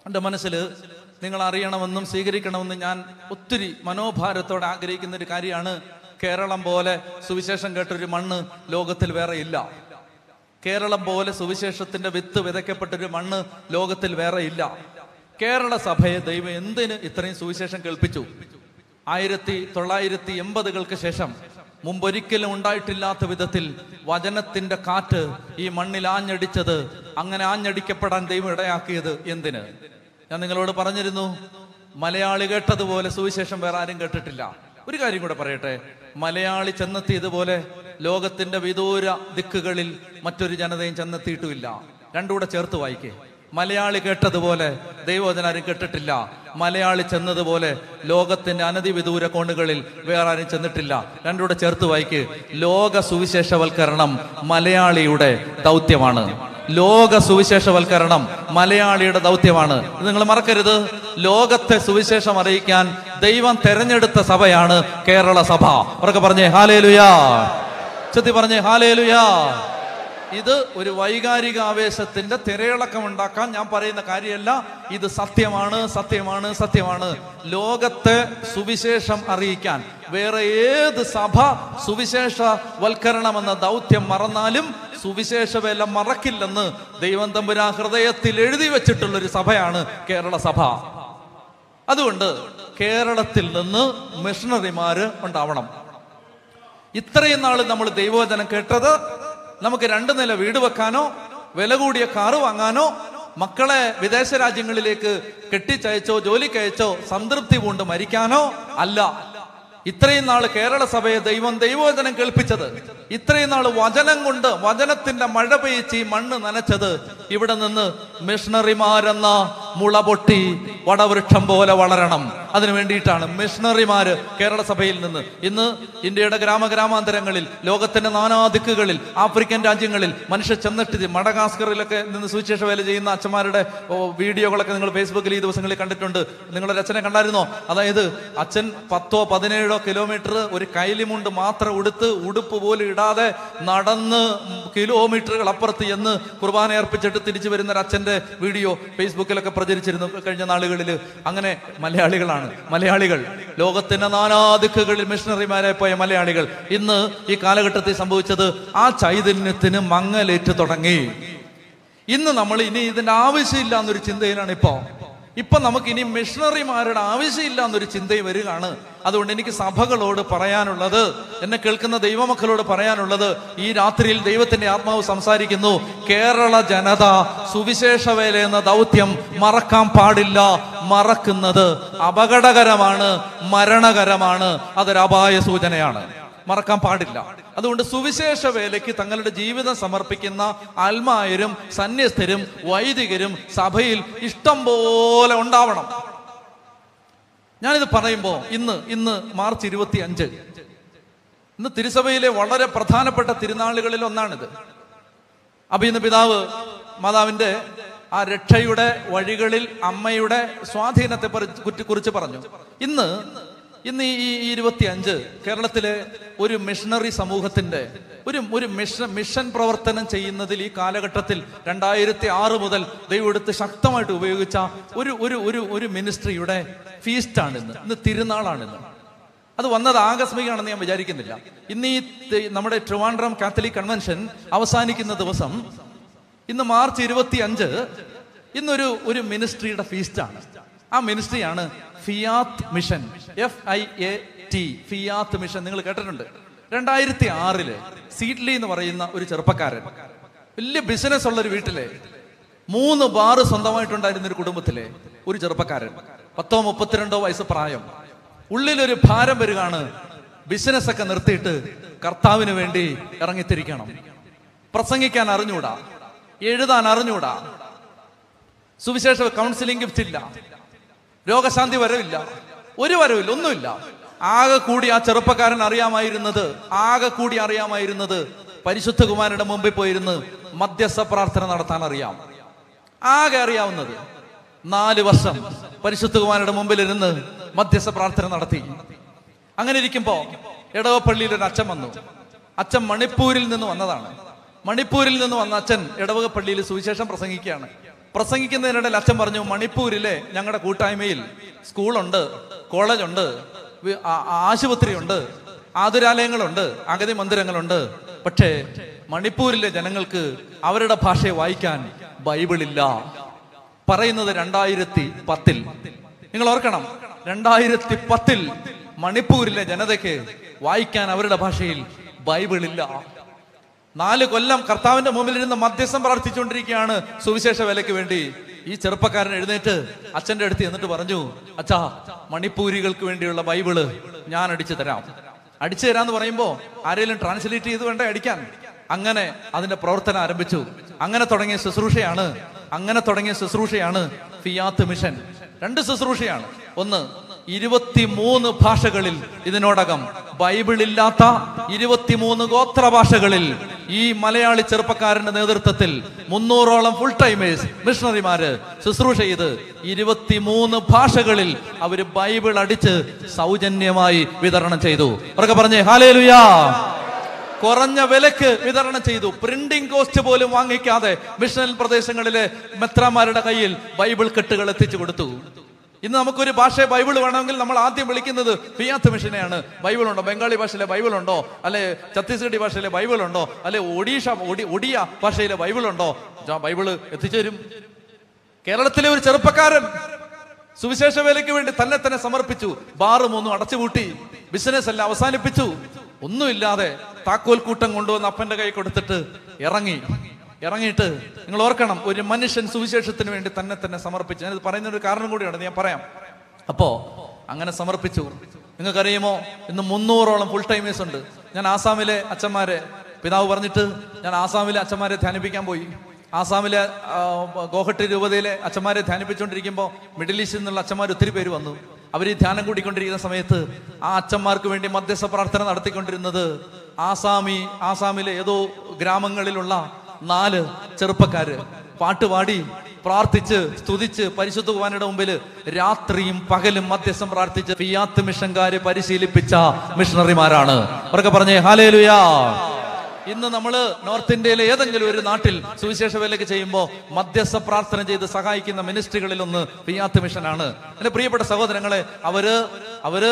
എൻ്റെ മനസ്സിൽ നിങ്ങൾ അറിയണമെന്നും സ്വീകരിക്കണമെന്നും ഞാൻ ഒത്തിരി മനോഭാരത്തോടെ ആഗ്രഹിക്കുന്ന ഒരു കാര്യമാണ് കേരളം പോലെ സുവിശേഷം കേട്ടൊരു മണ്ണ് ലോകത്തിൽ വേറെ ഇല്ല കേരളം പോലെ സുവിശേഷത്തിന്റെ വിത്ത് വിതയ്ക്കപ്പെട്ടൊരു മണ്ണ് ലോകത്തിൽ വേറെ ഇല്ല കേരള സഭയെ ദൈവം എന്തിന് ഇത്രയും സുവിശേഷം കേൾപ്പിച്ചു ആയിരത്തി തൊള്ളായിരത്തി എൺപതുകൾക്ക് ശേഷം മുമ്പൊരിക്കലും ഉണ്ടായിട്ടില്ലാത്ത വിധത്തിൽ വചനത്തിന്റെ കാറ്റ് ഈ മണ്ണിൽ ആഞ്ഞടിച്ചത് അങ്ങനെ ആഞ്ഞടിക്കപ്പെടാൻ ദൈവം ഇടയാക്കിയത് എന്തിന് ഞാൻ നിങ്ങളോട് പറഞ്ഞിരുന്നു മലയാളി കേട്ടതുപോലെ സുവിശേഷം വേറെ ആരും കേട്ടിട്ടില്ല ഒരു കാര്യം കൂടെ പറയട്ടെ മലയാളി ചെന്നെത്തിയതുപോലെ ലോകത്തിന്റെ വിദൂര ദിക്കുകളിൽ മറ്റൊരു ജനതയും ചെന്നെത്തിയിട്ടുമില്ല രണ്ടുകൂടെ ചേർത്ത് വായിക്കേ മലയാളി കേട്ടതുപോലെ ദൈവവചന ആരും കേട്ടിട്ടില്ല മലയാളി ചെന്നതുപോലെ ലോകത്തിന്റെ അനധി വിദൂര കോണുകളിൽ വേറെ ആരും ചെന്നിട്ടില്ല രണ്ടുകൂടെ ചേർത്ത് വായിക്ക് ലോക സുവിശേഷവൽക്കരണം മലയാളിയുടെ ദൗത്യമാണ് ലോക സുവിശേഷവൽക്കരണം മലയാളിയുടെ ദൗത്യമാണ് ഇത് നിങ്ങൾ മറക്കരുത് ലോകത്തെ സുവിശേഷം അറിയിക്കാൻ ദൈവം തെരഞ്ഞെടുത്ത സഭയാണ് കേരള സഭ അവരൊക്കെ പറഞ്ഞേ ഹാലേലുയാ ചെത്തി പറഞ്ഞേ ഹാലേലുയാ ഇത് ഒരു വൈകാരിക ആവേശത്തിന്റെ തിരയിളക്കം ഉണ്ടാക്കാൻ ഞാൻ പറയുന്ന കാര്യമല്ല ഇത് സത്യമാണ് സത്യമാണ് സത്യമാണ് ലോകത്തെ സുവിശേഷം അറിയിക്കാൻ വേറെ ഏത് സഭ സുവിശേഷ വൽക്കരണമെന്ന ദൗത്യം മറന്നാലും സുവിശേഷ വേല മറക്കില്ലെന്ന് ദൈവം തമ്പുരാ ഹൃദയത്തിൽ എഴുതി വെച്ചിട്ടുള്ള ഒരു സഭയാണ് കേരള സഭ അതുകൊണ്ട് കേരളത്തിൽ നിന്ന് മിഷണറിമാര് ഉണ്ടാവണം ഇത്രയും നാൾ നമ്മൾ ദൈവവചനം കേട്ടത് നമുക്ക് രണ്ടു നില വീട് വെക്കാനോ വില കൂടിയ കാറ് വാങ്ങാനോ മക്കളെ വിദേശ രാജ്യങ്ങളിലേക്ക് കെട്ടിച്ചയച്ചോ ജോലിക്കയച്ചോ സംതൃപ്തി കൊണ്ട് മരിക്കാനോ അല്ല ഇത്രയും നാൾ കേരള സഭയെ ദൈവം ദൈവവചനം കേൾപ്പിച്ചത് ഇത്രയും നാൾ വചനം കൊണ്ട് വചനത്തിന്റെ മഴ പെയ്ച്ച് ഈ മണ്ണ് നനച്ചത് ഇവിടെ നിന്ന് മിഷണറിമാരെന്ന മുള പൊട്ടി വടവൃക്ഷം പോലെ വളരണം അതിനു വേണ്ടിയിട്ടാണ് മിഷണറിമാര് കേരള സഭയിൽ നിന്ന് ഇന്ന് ഇന്ത്യയുടെ ഗ്രാമഗ്രാമാന്തരങ്ങളിൽ ലോകത്തിന്റെ നാനാദിക്കുകളിൽ ആഫ്രിക്കൻ രാജ്യങ്ങളിൽ മനുഷ്യ ചെന്നിട്ട് മടഗാസ്കറിലൊക്കെ നിന്ന് സുവിശേഷ വേല ചെയ്യുന്ന അച്ഛന്മാരുടെ ഓ, വീഡിയോകളൊക്കെ നിങ്ങൾ ഫേസ്ബുക്കിൽ ഈ ദിവസങ്ങളിൽ കണ്ടിട്ടുണ്ട് നിങ്ങളൊരു അച്ഛനെ കണ്ടായിരുന്നോ അതായത് അച്ഛൻ പത്തോ പതിനേഴോ കിലോമീറ്റർ ഒരു കൈലിമുണ്ട് മാത്രം ഉടുത്ത് ഉടുപ്പ് പോലും ഇടാതെ നടന്ന് കിലോമീറ്ററുകൾ അപ്പുറത്ത് ചെന്ന് കുർബാന അർപ്പിച്ചിട്ട് തിരിച്ചു വരുന്ന ഒരു അച്ഛന്റെ വീഡിയോ ഫേസ്ബുക്കിലൊക്കെ പ്രചരിച്ചിരുന്നു കഴിഞ്ഞ നാളുകളിൽ അങ്ങനെ മലയാളികളാണ് മലയാളികൾ ലോകത്തിന്റെ നാനാദിക്കുകളിൽ മിഷണറിമാരായി പോയ മലയാളികൾ ഇന്ന് ഈ കാലഘട്ടത്തിൽ സംഭവിച്ചത് ആ ചൈതന്യത്തിന് മങ്ങലേറ്റ് തുടങ്ങി ഇന്ന് നമ്മൾ ഇനി ഇതിന്റെ ആവശ്യമില്ല എന്നൊരു ചിന്തയിലാണ് ഇപ്പോ ഇപ്പൊ നമുക്ക് ഇനി മിഷണറിമാരുടെ ആവശ്യമില്ല എന്നൊരു ചിന്തയും വരികയാണ് അതുകൊണ്ട് എനിക്ക് സഭകളോട് പറയാനുള്ളത് എന്നെ കേൾക്കുന്ന ദൈവമക്കളോട് പറയാനുള്ളത് ഈ രാത്രിയിൽ ദൈവത്തിന്റെ ആത്മാവ് സംസാരിക്കുന്നു കേരള ജനത സുവിശേഷ വേല എന്ന ദൗത്യം മറക്കാൻ പാടില്ല മറക്കുന്നത് അപകടകരമാണ് മരണകരമാണ് അതൊരു അപായ സൂചനയാണ് മറക്കാൻ പാടില്ല അതുകൊണ്ട് സുവിശേഷ വേലയ്ക്ക് തങ്ങളുടെ ജീവിതം സമർപ്പിക്കുന്ന ആത്മായരും സന്യസ്തരും വൈദികരും സഭയിൽ ഇഷ്ടം പോലെ ഉണ്ടാവണം ഞാനിത് പറയുമ്പോൾ ഇന്ന് ഇന്ന് മാർച്ച് ഇരുപത്തി അഞ്ച് ഇന്ന് തിരുസഭയിലെ വളരെ പ്രധാനപ്പെട്ട തിരുനാളുകളിൽ ഒന്നാണിത് അപ്പൊ ഇന്ന് പിതാവ് മാതാവിന്റെ ആ രക്ഷയുടെ വഴികളിൽ അമ്മയുടെ സ്വാധീനത്തെ പറി- കുറ്റി- കുറിച്ച് പറഞ്ഞു ഇന്ന് ഇന്ന് ഈ ഈ ഇരുപത്തി അഞ്ച് കേരളത്തിലെ ഒരു മിഷണറി സമൂഹത്തിന്റെ ഒരു ഒരു മിഷൻ മിഷൻ പ്രവർത്തനം ചെയ്യുന്നതിൽ ഈ കാലഘട്ടത്തിൽ രണ്ടായിരത്തി ആറ് മുതൽ ദൈവം എടുത്ത് ശക്തമായിട്ട് ഉപയോഗിച്ച ഒരു ഒരു ഒരു ഒരു മിനിസ്ട്രിയുടെ ഫീസ്റ്റാണ് ഇന്ന് ഇന്ന് തിരുനാളാണ് ഇന്ന് അത് വന്നത് ആകസ്മികമാണെന്ന് ഞാൻ വിചാരിക്കുന്നില്ല ഇന്ന് ഈ തി- നമ്മുടെ ട്രിവാൻഡ്രം കാത്തലിക് കൺവെൻഷൻ അവസാനിക്കുന്ന ദിവസം ഇന്ന് മാർച്ച് ഇരുപത്തി അഞ്ച് ഇന്നൊരു ഒരു മിനിസ്ട്രിയുടെ ഫീസ്റ്റാണ് ആ മിനിസ്ട്രിയാണ് Fiat mission F I A T Fiat mission നിങ്ങൾ കേട്ടിട്ടുണ്ട് രണ്ടായിരത്തി ആറില് സീഡ്ലി എന്ന് പറയുന്ന ഒരു ചെറുപ്പക്കാരൻ വലിയ ബിസിനസ് ഉള്ള ഒരു വീട്ടിലെ മൂന്ന് ബാറ് സ്വന്തമായിട്ടുണ്ടായിരുന്ന ഒരു കുടുംബത്തിലെ ഒരു ചെറുപ്പക്കാരൻ പത്തോ മുപ്പത്തിരണ്ടോ വയസ്സ് പ്രായം ഉള്ളിലൊരു ഭാരം വരികയാണ് ബിസിനസ് ഒക്കെ നിർത്തിയിട്ട് കർത്താവിന് വേണ്ടി ഇറങ്ങിത്തിരിക്കണം പ്രസംഗിക്കാൻ അറിഞ്ഞൂടാ എഴുതാൻ അറിഞ്ഞൂടാ സുവിശേഷ കൗൺസിലിംഗ് ഗിഫ്റ്റ് ഇല്ല രോഗശാന്തി വരവില്ല ഒരു വരവില്ല ഒന്നുമില്ല ആകെ കൂടി ആ ചെറുപ്പക്കാരൻ അറിയാമായിരുന്നത് ആകെ കൂടി അറിയാമായിരുന്നത് പരിശുദ്ധ കുമാരന്റെ മുമ്പിൽ പോയിരുന്ന് മധ്യസ്ഥ പ്രാർത്ഥന നടത്താൻ അറിയാം ആകെ അറിയാവുന്നത് നാല് വർഷം പരിശുദ്ധ കുമാരന്റെ മുമ്പിൽ ഇരുന്ന് മധ്യസ്ഥ പ്രാർത്ഥന നടത്തി അങ്ങനെ ഇരിക്കുമ്പോ ഇടവപ്പള്ളിയിൽ ഒരു അച്ഛൻ വന്നു അച്ഛൻ മണിപ്പൂരിൽ നിന്ന് വന്നതാണ് മണിപ്പൂരിൽ നിന്ന് വന്ന അച്ഛൻ ഇടവക പള്ളിയിൽ സുവിശേഷം പ്രസംഗിക്കുകയാണ് പ്രസംഗിക്കുന്നതിനിടയിൽ അച്ഛൻ പറഞ്ഞു മണിപ്പൂരിലെ ഞങ്ങളുടെ കൂട്ടായ്മയിൽ സ്കൂളുണ്ട് കോളേജുണ്ട് വി- ആ- ആ- ആശുപത്രിയുണ്ട് ആതുരാലയങ്ങളുണ്ട് അഗതി മന്ദിരങ്ങളുണ്ട് പക്ഷേ മണിപ്പൂരിലെ ജനങ്ങൾക്ക് അവരുടെ ഭാഷയെ വായിക്കാൻ ബൈബിളില്ല പറയുന്നത് രണ്ടായിരത്തി പത്തിൽ നിങ്ങൾ ഓർക്കണം രണ്ടായിരത്തി പത്തിൽ മണിപ്പൂരിലെ ജനതയ്ക്ക് വായിക്കാൻ അവരുടെ ഭാഷയിൽ ബൈബിളില്ല നാല് കൊല്ലം കർത്താവിന്റെ മുമ്പിൽ ഇരുന്ന് മധ്യസ്ഥം പ്രാർത്ഥിച്ചുകൊണ്ടിരിക്കുകയാണ് സുവിശേഷ വേലയ്ക്ക് വേണ്ടി ഈ ചെറുപ്പക്കാരൻ എഴുന്നേറ്റ് അച്ഛന്റെ അടുത്ത് എന്നിട്ട് പറഞ്ഞു അച്ഛാ മണിപ്പൂരികൾക്ക് വേണ്ടിയുള്ള ബൈബിള് ഞാൻ അടിച്ചു തരാം അടിച്ചു തരാന്ന് പറയുമ്പോ ആരെങ്കിലും ട്രാൻസ്ലേറ്റ് ചെയ്ത് വേണ്ട അടിക്കാൻ അങ്ങനെ അതിന്റെ പ്രവർത്തനം ആരംഭിച്ചു അങ്ങനെ തുടങ്ങിയ ശുശ്രൂഷയാണ് അങ്ങനെ തുടങ്ങിയ ശുശ്രൂഷയാണ് ഫിയാത്ത് മിഷൻ രണ്ട് ശുശ്രൂഷയാണ് ഒന്ന് ഇരുപത്തിമൂന്ന് ഭാഷകളിൽ ഇതിനോടകം ബൈബിളില്ലാത്ത ഇരുപത്തിമൂന്ന് ഗോത്ര ഭാഷകളിൽ ഈ മലയാളി ചെറുപ്പക്കാരന്റെ നേതൃത്വത്തിൽ മുന്നൂറോളം ഫുൾ ടൈമേഴ്സ് മിഷണറിമാര് ശുശ്രൂഷ ചെയ്ത് ഇരുപത്തിമൂന്ന് ഭാഷകളിൽ അവര് ബൈബിൾ അടിച്ച് സൗജന്യമായി വിതരണം ചെയ്തു അവരൊക്കെ പറഞ്ഞേ ഹാലേ കുറഞ്ഞ വിലക്ക് വിതരണം ചെയ്തു പ്രിന്റിംഗ് കോസ്റ്റ് പോലും വാങ്ങിക്കാതെ മിഷണൽ പ്രദേശങ്ങളിലെ മെത്രാമാരുടെ കയ്യിൽ ബൈബിൾ കെട്ടുകൾ എത്തിച്ചു കൊടുത്തു ഇന്ന് നമുക്കൊരു ഭാഷ ബൈബിൾ വേണമെങ്കിൽ നമ്മൾ ആദ്യം വിളിക്കുന്നത് ഫിയാത്ത് മിഷനെയാണ് ബൈബിൾ ഉണ്ടോ ബംഗാളി ഭാഷയിലെ ബൈബിൾ ഉണ്ടോ അല്ലെ ഛത്തീസ്ഗഡ് ഭാഷയിലെ ബൈബിൾ ഉണ്ടോ അല്ലെ ഒഡീഷ ഒഡി ഒഡിയ ഭാഷയിലെ ബൈബിൾ ഉണ്ടോ ആ ബൈബിള് എത്തിച്ചേരും കേരളത്തിലെ ഒരു ചെറുപ്പക്കാരൻ സുവിശേഷ വേലയ്ക്ക് വേണ്ടി തന്നെ തന്നെ സമർപ്പിച്ചു ബാറും ഒന്നും അടച്ചുപൂട്ടി ബിസിനസ് എല്ലാം അവസാനിപ്പിച്ചു ഒന്നുമില്ലാതെ താക്കോൽ കൂട്ടം കൊണ്ടുവന്ന് അപ്പന്റെ കൈ കൊടുത്തിട്ട് ഇറങ്ങി ഇറങ്ങിയിട്ട് നിങ്ങൾ ഓർക്കണം ഒരു മനുഷ്യൻ സുവിശേഷത്തിന് വേണ്ടി തന്നെ തന്നെ സമർപ്പിച്ചു ഞാനിത് പറയുന്ന ഒരു കാരണം കൂടിയാണ് ഞാൻ പറയാം അപ്പോ അങ്ങനെ സമർപ്പിച്ചു നിങ്ങൾക്കറിയുമോ ഇന്ന് മുന്നൂറോളം ഫുൾ ടൈമേഴ്സ് ഉണ്ട് ഞാൻ ആസാമിലെ അച്ഛന്മാരെ പിതാവ് പറഞ്ഞിട്ട് ഞാൻ ആസാമിലെ അച്ഛന്മാരെ ധ്യാനിപ്പിക്കാൻ പോയി ആസാമിലെ ആ, ഗോഹട്ടി രൂപതയിലെ അച്ഛന്മാരെ ധ്യാനിപ്പിച്ചുകൊണ്ടിരിക്കുമ്പോൾ മിഡിൽ ഈസ്റ്റിൽ നിന്നുള്ള അച്ഛന്മാർ ഒത്തിരി പേര് വന്നു അവർ ഈ ധ്യാനം കൂടിക്കൊണ്ടിരിക്കുന്ന സമയത്ത് ആ അച്ഛന്മാർക്ക് വേണ്ടി മധ്യസ്ഥ പ്രാർത്ഥന നടത്തിക്കൊണ്ടിരുന്നത് ആസാമി ആസാമിലെ ഏതോ ഗ്രാമങ്ങളിലുള്ള നാല് ചെറുപ്പക്കാര് പാട്ടുപാടി പ്രാർത്ഥിച്ച് സ്തുതിച്ച് പരിശുദ്ധ കുർബാനയുടെ മുമ്പിൽ രാത്രിയും പകലും മധ്യസ്ഥം പ്രാർത്ഥിച്ച് ഫിയാത്ത് മിഷൻകാര് പരിശീലിപ്പിച്ച മിഷണറിമാരാണ് അവരൊക്കെ പറഞ്ഞേ ഹാലേലുയാ ഇന്ന് നമ്മൾ നോർത്ത് ഇന്ത്യയിലെ ഏതെങ്കിലും ഒരു നാട്ടിൽ സുവിശേഷ വേലയ്ക്ക് ചെയ്യുമ്പോൾ മധ്യസ്ഥ പ്രാർത്ഥന ചെയ്ത് സഹായിക്കുന്ന മിനിസ്ട്രികളിൽ ഒന്ന് ഫിയാത്ത് മിഷനാണ് എന്റെ പ്രിയപ്പെട്ട സഹോദരങ്ങളെ അവര് അവര്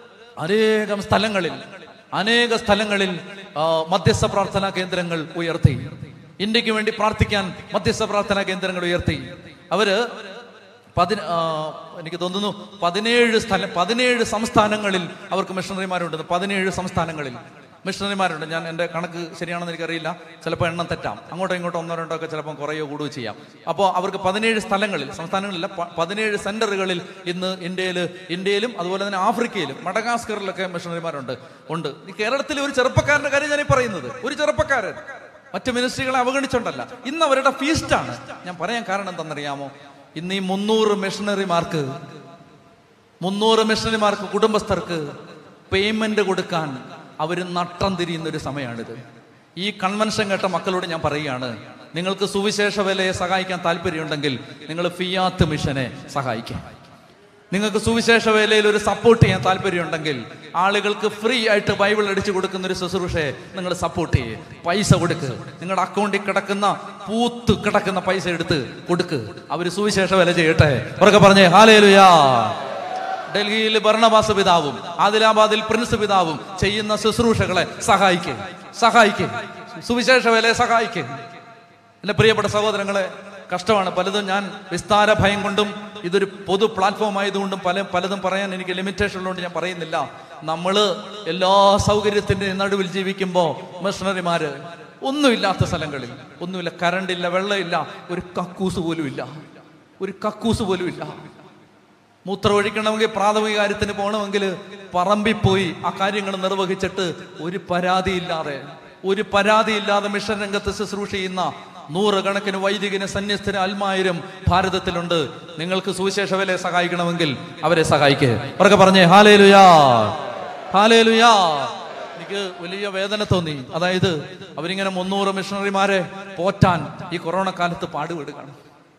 അനേകം സ്ഥലങ്ങളിൽ അനേക സ്ഥലങ്ങളിൽ ആ, മധ്യസ്ഥ പ്രാർത്ഥനാ കേന്ദ്രങ്ങൾ ഉയർത്തി ഇന്ത്യക്ക് വേണ്ടി പ്രാർത്ഥിക്കാൻ മധ്യസ്ഥ പ്രാർത്ഥനാ കേന്ദ്രങ്ങൾ ഉയർത്തി അവര് പതിന ആ, എനിക്ക് തോന്നുന്നു പതിനേഴ് സ്ഥലം പതിനേഴ് സംസ്ഥാനങ്ങളിൽ അവർക്ക് മിഷണറിമാരുണ്ട് പതിനേഴ് സംസ്ഥാനങ്ങളിൽ മിഷണറിമാരുണ്ട് ഞാൻ എൻ്റെ കണക്ക് ശരിയാണെന്ന് എനിക്കറിയില്ല ചിലപ്പോൾ എണ്ണം തെറ്റാം അങ്ങോട്ടോ ഇങ്ങോട്ടോ ഒന്നോ രണ്ടോ ഒക്കെ ചിലപ്പോൾ കുറയോ കൂടുകയോ ചെയ്യാം അപ്പോൾ അവർക്ക് പതിനേഴ് സ്ഥലങ്ങളിൽ സംസ്ഥാനങ്ങളില്ല പ- പതിനേഴ് സെന്ററുകളിൽ ഇന്ന് ഇന്ത്യയിൽ ഇന്ത്യയിലും അതുപോലെ തന്നെ ആഫ്രിക്കയിലും മഡഗാസ്കറിലൊക്കെ മിഷണറിമാരുണ്ട് ഉണ്ട് ഈ കേരളത്തിലെ ഒരു ചെറുപ്പക്കാരന്റെ കാര്യം ഞാൻ ഈ പറയുന്നത് ഒരു ചെറുപ്പക്കാരൻ മറ്റു മിനിസ്ട്രികളെ അവഗണിച്ചോണ്ടല്ല ഇന്ന് അവരുടെ ഫീസ്റ്റാണ് ഞാൻ പറയാൻ കാരണം എന്താണെന്നറിയാമോ ഇന്ന് ഈ മുന്നൂറ് മിഷണറിമാർക്ക് മുന്നൂറ് മിഷണറിമാർക്ക് കുടുംബസ്ഥർക്ക് പേയ്മെന്റ് കൊടുക്കാൻ അവർ നട്ടം തിരിയുന്ന ഒരു സമയമാണിത് ഈ കൺവെൻഷൻ കേട്ട മക്കളോട് ഞാൻ പറയുകയാണ് നിങ്ങൾക്ക് സുവിശേഷ വിലയെ സഹായിക്കാൻ താല്പര്യമുണ്ടെങ്കിൽ നിങ്ങൾ ഫിയാത്ത് മിഷനെ സഹായിക്കാം നിങ്ങൾക്ക് സുവിശേഷ വേലയിൽ ഒരു സപ്പോർട്ട് ചെയ്യാൻ താല്പര്യമുണ്ടെങ്കിൽ ആളുകൾക്ക് ഫ്രീ ആയിട്ട് ബൈബിൾ അടിച്ചു കൊടുക്കുന്ന ഒരു ശുശ്രൂഷയെ നിങ്ങൾ സപ്പോർട്ട് ചെയ്യേ പൈസ കൊടുക്ക് നിങ്ങളുടെ അക്കൗണ്ടിൽ കിടക്കുന്ന പൂത്ത് കിടക്കുന്ന പൈസ എടുത്ത് കൊടുക്ക് അവര് സുവിശേഷ വില ചെയ്യട്ടെ ഉറക്കെ പറഞ്ഞേ ഹാലേലുയാ ഡൽഹിയിൽ ഭരണവാസ പിതാവും ആദിലാബാദിൽ പ്രിൻസ് പിതാവും ചെയ്യുന്ന ശുശ്രൂഷകളെ സഹായിക്കും സഹായിക്കും സുവിശേഷ വേലയെ സഹായിക്കും എന്റെ പ്രിയപ്പെട്ട സഹോദരങ്ങളെ കഷ്ടമാണ് പലതും ഞാൻ വിസ്താര ഭയം കൊണ്ടും ഇതൊരു പൊതു പ്ലാറ്റ്ഫോം ആയതുകൊണ്ടും പല പലതും പറയാൻ എനിക്ക് ലിമിറ്റേഷൻ ഉള്ളതുകൊണ്ട് ഞാൻ പറയുന്നില്ല നമ്മള് എല്ലാ സൗകര്യത്തിന്റെയും നടുവിൽ ജീവിക്കുമ്പോൾ മിഷണറിമാര് ഒന്നുമില്ലാത്ത സ്ഥലങ്ങളിൽ ഒന്നുമില്ല കറണ്ട് ഇല്ല വെള്ളമില്ല ഒരു കക്കൂസ് പോലും ഇല്ല ഒരു കക്കൂസ് പോലും ഇല്ല മൂത്രം ഒഴിക്കണമെങ്കിൽ പ്രാഥമിക കാര്യത്തിന് പോകണമെങ്കിൽ പറമ്പിൽ പോയി ആ കാര്യങ്ങൾ നിർവഹിച്ചിട്ട് ഒരു പരാതിയില്ലാതെ ഒരു പരാതിയില്ലാതെ മിഷൻ രംഗത്ത് ശുശ്രൂഷ ചെയ്യുന്ന നൂറുകണക്കിന് വൈദികന് സന്യസ്തന് അൽമായിരം ഭാരതത്തിലുണ്ട് നിങ്ങൾക്ക് സുവിശേഷ വിലയെ സഹായിക്കണമെങ്കിൽ അവരെ സഹായിക്കുക അവരൊക്കെ പറഞ്ഞേ ഹാലേലുയാ ഹാലേലുയാ എനിക്ക് വലിയ വേദന തോന്നി അതായത് അവരിങ്ങനെ മുന്നൂറ് മിഷണറിമാരെ പോറ്റാൻ ഈ കൊറോണ കാലത്ത് പാടുപെടുകയാണ്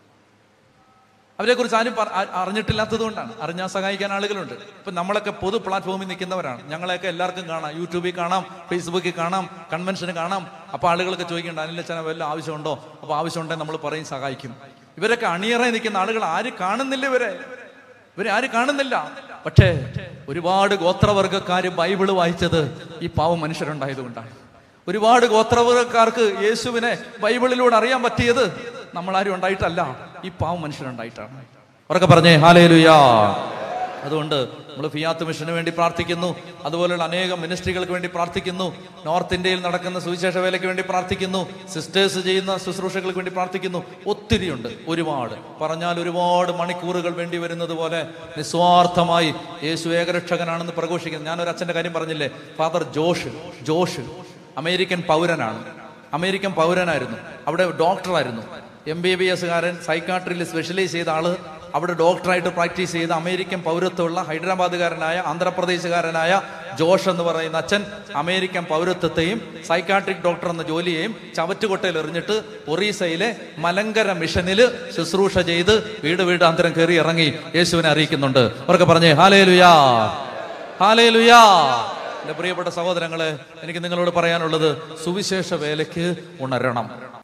അവരെ കുറിച്ച് ആരും പറ- ആ- അറിഞ്ഞിട്ടില്ലാത്തത് കൊണ്ടാണ് അറിഞ്ഞാൽ സഹായിക്കാൻ ആളുകളുണ്ട് ഇപ്പൊ നമ്മളൊക്കെ പൊതു പ്ലാറ്റ്ഫോമിൽ നിൽക്കുന്നവരാണ് ഞങ്ങളെയൊക്കെ എല്ലാവർക്കും കാണാം യൂട്യൂബിൽ കാണാം ഫേസ്ബുക്കിൽ കാണാം കൺവെൻഷന് കാണാം അപ്പൊ ആളുകളൊക്കെ ചോദിക്കേണ്ട അനിലച്ചന വല്ല ആവശ്യമുണ്ടോ അപ്പൊ ആവശ്യമുണ്ടെങ്കിൽ നമ്മൾ പറയും സഹായിക്കും ഇവരൊക്കെ അണിയറ നിൽക്കുന്ന ആളുകൾ ആര് കാണുന്നില്ല ഇവരെ ഇവരെ ആര് കാണുന്നില്ല പക്ഷേ ഒരുപാട് ഗോത്രവർഗക്കാര് ബൈബിള് വായിച്ചത് ഈ പാവം മനുഷ്യരുണ്ടായതുകൊണ്ടാണ് ഒരുപാട് ഗോത്രവർഗക്കാർക്ക് യേശുവിനെ ബൈബിളിലൂടെ അറിയാൻ പറ്റിയത് നമ്മളാരും ഉണ്ടായിട്ടല്ല ഈ പാവം മനുഷ്യരുണ്ടായിട്ടാണ് അവരൊക്കെ പറഞ്ഞേ ഹാലേലുയാ അതുകൊണ്ട് നമ്മൾ ഫിയാത്ത് മിഷന് വേണ്ടി പ്രാർത്ഥിക്കുന്നു അതുപോലെയുള്ള അനേകം മിനിസ്ട്രികൾക്ക് വേണ്ടി പ്രാർത്ഥിക്കുന്നു നോർത്ത് ഇന്ത്യയിൽ നടക്കുന്ന സുവിശേഷ വേലയ്ക്ക് വേണ്ടി പ്രാർത്ഥിക്കുന്നു സിസ്റ്റേഴ്സ് ചെയ്യുന്ന ശുശ്രൂഷകൾക്ക് വേണ്ടി പ്രാർത്ഥിക്കുന്നു ഒത്തിരിയുണ്ട് ഒരുപാട് പറഞ്ഞാൽ ഒരുപാട് മണിക്കൂറുകൾ വേണ്ടി വരുന്നത് പോലെ നിസ്വാർത്ഥമായി യേശു ഏകരക്ഷകനാണെന്ന് പ്രഘോഷിക്കുന്നു ഞാനൊരു അച്ഛന്റെ കാര്യം പറഞ്ഞില്ലേ ഫാദർ ജോഷ് ജോഷ് അമേരിക്കൻ പൗരനാണ് അമേരിക്കൻ പൗരനായിരുന്നു അവിടെ ഡോക്ടറായിരുന്നു എം ബി ബി എസ്കാരൻ സൈക്കാട്രിയിൽ സ്പെഷ്യലൈസ് ചെയ്ത ആള് അവിടെ ഡോക്ടറായിട്ട് പ്രാക്ടീസ് ചെയ്ത അമേരിക്കൻ പൗരത്വമുള്ള ഹൈദരാബാദുകാരനായ ആന്ധ്രാപ്രദേശുകാരനായ ജോഷ് എന്ന് പറയുന്ന അച്ഛൻ അമേരിക്കൻ പൗരത്വത്തെയും സൈക്കാട്രിക് ഡോക്ടർ എന്ന ജോലിയെയും ചവറ്റുകൊട്ടയിൽ എറിഞ്ഞിട്ട് ഒറീസയിലെ മലങ്കര മിഷനിൽ ശുശ്രൂഷ ചെയ്ത് വീട് വീടാന്തരം കയറി ഇറങ്ങി യേശുവിനെ അറിയിക്കുന്നുണ്ട് അവർക്ക് പറഞ്ഞേ ഹാലേ ലുയാ ഹാലേ ലുയാ എന്റെ പ്രിയപ്പെട്ട സഹോദരങ്ങളെ എനിക്ക് നിങ്ങളോട് പറയാനുള്ളത് സുവിശേഷ വേലയ്ക്ക് ഉണരണം